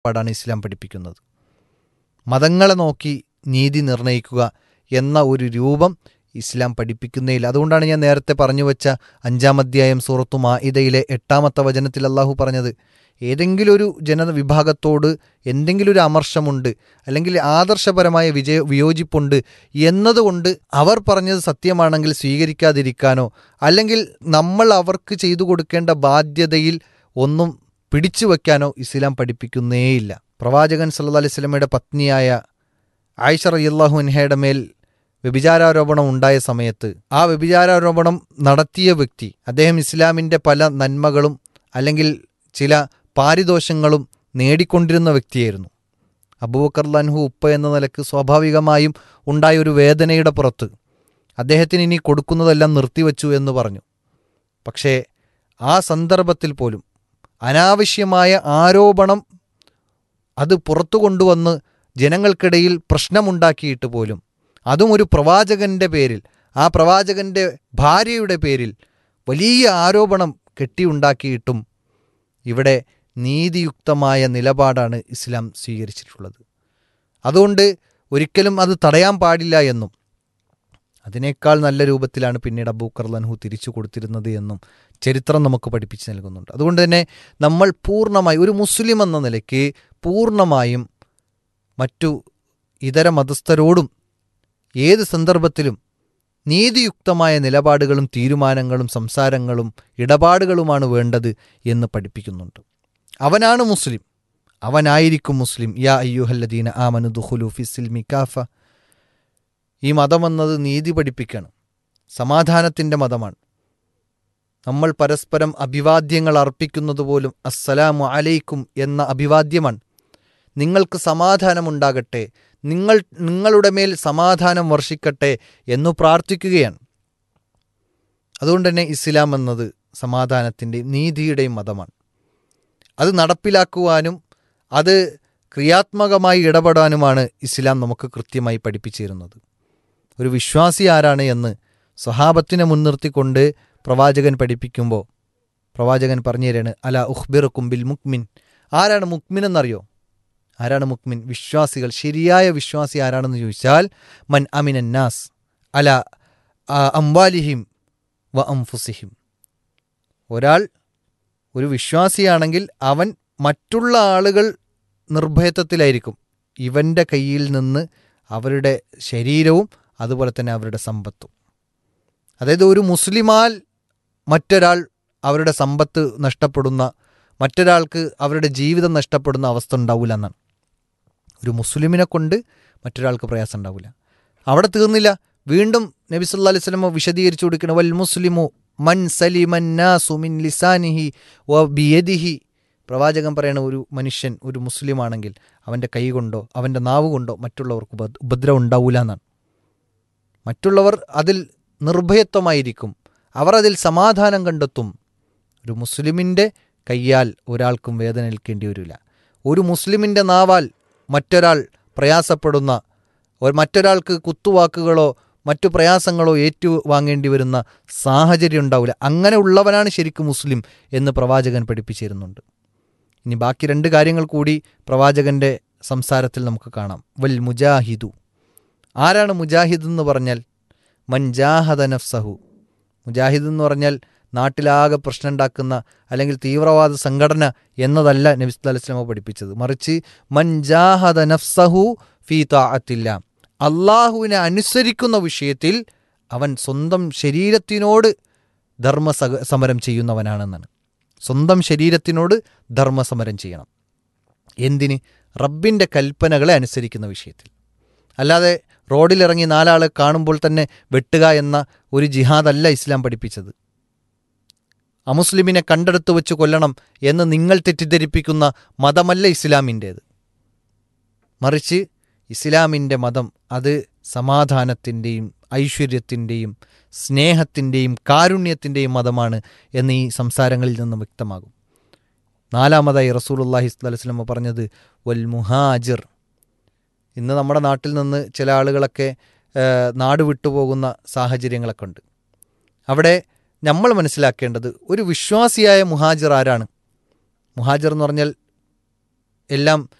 പാടാണ് ഇസ്ലാം പഠിപ്പിക്കുന്നത് മതങ്ങളെ നോക്കി നീതി നിർണയിക്കുക എന്ന ഒരു രൂപം ഇസ്ലാം പഠിപ്പിക്കുന്നേയില്ല അതുകൊണ്ടാണ് ഞാൻ നേരത്തെ പറഞ്ഞു വെച്ച അഞ്ചാം അധ്യായം സൂറത്തു മാഇദയിലെ എട്ടാമത്തെ വചനത്തിൽ അള്ളാഹു പറഞ്ഞത് ഏതെങ്കിലും ഒരു ജനവിഭാഗത്തോട് എന്തെങ്കിലും ഒരു അമർഷമുണ്ട് അല്ലെങ്കിൽ ആദർശപരമായ വിജയ വിയോജിപ്പുണ്ട് എന്നതുകൊണ്ട് അവർ പറഞ്ഞത് സത്യമാണെങ്കിൽ സ്വീകരിക്കാതിരിക്കാനോ അല്ലെങ്കിൽ നമ്മൾ അവർക്ക് ചെയ്തു കൊടുക്കേണ്ട ബാധ്യതയിൽ ഒന്നും പിടിച്ചു വയ്ക്കാനോ ഇസ്ലാം പഠിപ്പിക്കുന്നേയില്ല പ്രവാചകൻ സല്ലല്ലാഹു അലൈഹി വസല്ലമയുടെ പത്നിയായ ആയിഷ റളിയല്ലാഹു അൻഹയുടെ മേൽ വ്യഭിചാരാരോപണം ഉണ്ടായ സമയത്ത് ആ വ്യഭിചാരാരോപണം നടത്തിയ വ്യക്തി അദ്ദേഹം ഇസ്ലാമിൻ്റെ പല നന്മകളും അല്ലെങ്കിൽ ചില പാരിതോഷങ്ങളും നേടിക്കൊണ്ടിരുന്ന വ്യക്തിയായിരുന്നു അബൂബക്കർ ലൻഹു ഉപ്പ എന്ന നിലക്ക് സ്വാഭാവികമായും ഉണ്ടായ ഒരു വേദനയുടെ പുറത്ത് അദ്ദേഹത്തിന് ഇനി കൊടുക്കുന്നതെല്ലാം നിർത്തിവെച്ചു എന്ന് പറഞ്ഞു പക്ഷേ ആ സന്ദർഭത്തിൽ പോലും അനാവശ്യമായ ആരോപണം അത് പുറത്തു കൊണ്ടുവന്ന് ജനങ്ങൾക്കിടയിൽ പ്രശ്നമുണ്ടാക്കിയിട്ട് പോലും അതും ഒരു പ്രവാചകന്റെ പേരിൽ ആ പ്രവാചകന്റെ ഭാര്യയുടെ പേരിൽ വലിയ ആരോപണം കെട്ടിയുണ്ടാക്കിയിട്ടും ഇവിടെ നീതിയുക്തമായ നിലപാടാണ് ഇസ്ലാം സ്വീകരിച്ചിട്ടുള്ളത് അതുകൊണ്ട് ഒരിക്കലും അത് തടയാൻ പാടില്ല എന്നും അതിനേക്കാൾ നല്ല രൂപത്തിലാണ് പിന്നീട് അബൂക്കർ ലൻഹു തിരിച്ചു കൊടുത്തിരുന്നത് എന്നും ചരിത്രം നമുക്ക് പഠിപ്പിച്ചു നൽകുന്നുണ്ട് അതുകൊണ്ട് തന്നെ നമ്മൾ പൂർണ്ണമായി ഒരു മുസ്ലിം എന്ന നിലയ്ക്ക് പൂർണ്ണമായും മറ്റു ഇതര മതസ്ഥരോടും ഏത് സന്ദർഭത്തിലും നീതിയുക്തമായ നിലപാടുകളും തീരുമാനങ്ങളും സംസാരങ്ങളും ഇടപാടുകളുമാണ് വേണ്ടത് എന്ന് പഠിപ്പിക്കുന്നുണ്ട് അവനാണ് മുസ്ലിം അവനായിരിക്കും മുസ്ലിം യാ അയ്യുഹല്ലദീന ആമനു ദുഹുലു ഫിസിൽമി കാഫ ഈ മതമെന്നത് നീതി പഠിപ്പിക്കണം സമാധാനത്തിൻ്റെ മതമാണ് നമ്മൾ പരസ്പരം അഭിവാദ്യങ്ങൾ അർപ്പിക്കുന്നത് പോലും അസ്സലാമു അലൈക്കും എന്ന അഭിവാദ്യമാണ് നിങ്ങൾക്ക് സമാധാനമുണ്ടാകട്ടെ നിങ്ങൾ നിങ്ങളുടെ മേൽ സമാധാനം വർഷിക്കട്ടെ എന്നു പ്രാർത്ഥിക്കുകയാണ് അതുകൊണ്ട് തന്നെ ഇസ്ലാം എന്നത് സമാധാനത്തിൻ്റെയും നീതിയുടെയും മതമാണ് അത് നടപ്പിലാക്കുവാനും അത് ക്രിയാത്മകമായി ഇടപെടാനുമാണ് ഇസ്ലാം നമുക്ക് കൃത്യമായി പഠിപ്പിച്ചിരുന്നത് ഒരു വിശ്വാസി ആരാണ് എന്ന് സ്വഹാബത്തിനെ മുൻനിർത്തിക്കൊണ്ട് പ്രവാചകൻ പഠിപ്പിക്കുമ്പോൾ പ്രവാചകൻ പറഞ്ഞു തരാണ് അല ഉഹ്ബിർ കുംബിൽ മുക്മിൻ ആരാണ് മുക്മിൻ എന്നറിയോ ആരാണ് മുക്മിൻ വിശ്വാസികൾ ശരിയായ വിശ്വാസി ആരാണെന്ന് ചോദിച്ചാൽ മൻ അമിനന്നാസ് അല അംവാലിഹിം വ അംഫുസിഹിം ഒരാൾ ഒരു വിശ്വാസിയാണെങ്കിൽ അവൻ മറ്റുള്ള ആളുകൾ നിർഭയത്വത്തിലായിരിക്കും ഇവൻ്റെ കയ്യിൽ നിന്ന് അവരുടെ ശരീരവും അതുപോലെ തന്നെ അവരുടെ സമ്പത്തും അതായത് ഒരു മുസ്ലിമാൽ മറ്റൊരാൾ അവരുടെ സമ്പത്ത് നഷ്ടപ്പെടുന്ന മറ്റൊരാൾക്ക് അവരുടെ ജീവിതം നഷ്ടപ്പെടുന്ന അവസ്ഥ ഉണ്ടാവില്ല എന്നാണ് ഒരു മുസ്ലിമിനെ കൊണ്ട് മറ്റൊരാൾക്ക് പ്രയാസം ഉണ്ടാവില്ല അവിടെ തീർന്നില്ല വീണ്ടും നബി സല്ലാ അലൈഹി സ്വലമ വിശദീകരിച്ചു കൊടുക്കണം വൽ മുസ്ലിമു മൻ സലിമന്നാസു മിൻ ലിസാനിഹി വ ബിയദിഹി പ്രവാചകൻ പറയണ ഒരു മനുഷ്യൻ ഒരു മുസ്ലിം ആണെങ്കിൽ അവൻ്റെ കൈ കൊണ്ടോ അവൻ്റെ നാവ് കൊണ്ടോ മറ്റുള്ളവർക്ക് ഉപ ഉപദ്രവം ഉണ്ടാവില്ല എന്നാണ് മറ്റുള്ളവർ അതിൽ നിർഭയത്വമായിരിക്കും അവർ അതിൽ സമാധാനം കണ്ടെത്തും ഒരു മുസ്ലിമിൻ്റെ കയ്യാൽ ഒരാൾക്കും വേദന ഏൽക്കേണ്ടി വരില്ല ഒരു മുസ്ലിമിൻ്റെ നാവാൽ മറ്റൊരാൾ പ്രയാസപ്പെടുന്ന മറ്റൊരാൾക്ക് കുത്തുവാക്കുകളോ മറ്റു പ്രയാസങ്ങളോ ഏറ്റുവാങ്ങേണ്ടി വരുന്ന സാഹചര്യം ഉണ്ടാവില്ല അങ്ങനെ ഉള്ളവനാണ് ശരിക്കും മുസ്ലിം എന്ന് പ്രവാചകൻ പഠിപ്പിച്ചിരുന്നുണ്ട് ഇനി ബാക്കി രണ്ട് കാര്യങ്ങൾ കൂടി പ്രവാചകന്റെ സംസാരത്തിൽ നമുക്ക് കാണാം വൽ മുജാഹിദു ആരാണ് മുജാഹിദ് എന്ന് പറഞ്ഞാൽ മൻജാഹദ നഫ്സഹു മുജാഹിദ് എന്ന് പറഞ്ഞാൽ നാട്ടിലാകെ പ്രശ്നം ഉണ്ടാക്കുന്ന അല്ലെങ്കിൽ തീവ്രവാദ സംഘടന എന്നതല്ല നബി അലൈസ്ലാമ പഠിപ്പിച്ചത് മറിച്ച് മൻജാഹദ നഫ്സഹു ഫീ താഅത്തില്ല അള്ളാഹുവിനെ അനുസരിക്കുന്ന വിഷയത്തിൽ അവൻ സ്വന്തം ശരീരത്തിനോട് ധർമ്മ സമരം ചെയ്യുന്നവനാണെന്നാണ് സ്വന്തം ശരീരത്തിനോട് ധർമ്മസമരം ചെയ്യണം എന്തിന് റബ്ബിൻ്റെ കൽപ്പനകളെ അനുസരിക്കുന്ന വിഷയത്തിൽ അല്ലാതെ റോഡിലിറങ്ങി നാലാളെ കാണുമ്പോൾ തന്നെ വെട്ടുക എന്ന ഒരു ജിഹാദല്ല ഇസ്ലാം പഠിപ്പിച്ചത് അമുസ്ലിമിനെ കണ്ടെടുത്ത് വെച്ച് കൊല്ലണം എന്ന് നിങ്ങൾ തെറ്റിദ്ധരിപ്പിക്കുന്ന മതമല്ല ഇസ്ലാമിൻ്റേത് മറിച്ച് ഇസ്ലാമിൻ്റെ മതം അത് സമാധാനത്തിൻ്റെയും ഐശ്വര്യത്തിൻ്റെയും സ്നേഹത്തിൻ്റെയും കാരുണ്യത്തിൻ്റെയും മതമാണ് എന്ന് ഈ സംസാരങ്ങളിൽ നിന്നും വ്യക്തമാകും നാലാമതായി റസൂലുല്ലാഹി സ്വലമ പറഞ്ഞത് വൽ മുഹാജിർ ഇന്ന് നമ്മുടെ നാട്ടിൽ നിന്ന് ചില ആളുകളൊക്കെ നാട് വിട്ടുപോകുന്ന സാഹചര്യങ്ങളൊക്കെ ഉണ്ട് അവിടെ നമ്മൾ മനസ്സിലാക്കേണ്ടത് ഒരു വിശ്വാസിയായ മുഹാജിർ ആരാണ് മുഹാജിർ എന്ന് പറഞ്ഞാൽ എല്ലാം